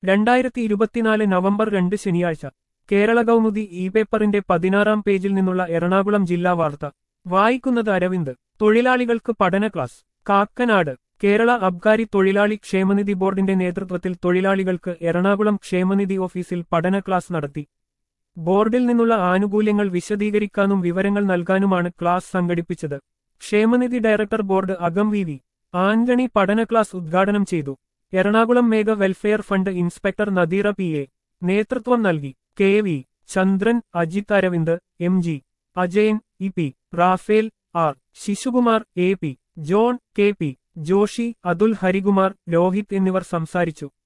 രണ്ടായിരത്തി ഇരുപത്തിനാല് നവംബർ രണ്ട് ശനിയാഴ്ച കേരള കൗമുദി ഇ പേപ്പറിന്റെ പതിനാറാം പേജിൽ നിന്നുള്ള എറണാകുളം ജില്ലാ വാർത്ത വായിക്കുന്നത് അരവിന്ദ് തൊഴിലാളികൾക്ക് പഠന ക്ലാസ് കാക്കനാട് കേരള അബ്കാരി തൊഴിലാളി ക്ഷേമനിധി ബോർഡിന്റെ നേതൃത്വത്തിൽ തൊഴിലാളികൾക്ക് എറണാകുളം ക്ഷേമനിധി ഓഫീസിൽ പഠന ക്ലാസ് നടത്തി ബോർഡിൽ നിന്നുള്ള ആനുകൂല്യങ്ങൾ വിശദീകരിക്കാനും വിവരങ്ങൾ നൽകാനുമാണ് ക്ലാസ് സംഘടിപ്പിച്ചത് ക്ഷേമനിധി ഡയറക്ടർ ബോർഡ് അകം വി വി ആന്റണി പഠന ക്ലാസ് ഉദ്ഘാടനം ചെയ്തു എറണാകുളം മേഘ welfare fund inspector Nadeera P A നേതൃത്വം നൽകി K V Chandran Ajith Aravind M G Ajayan E P Raphael R Sisukumar A P John K P Joshy Athul Harikumar Rohit എന്നിവർ സംസാരിച്ചു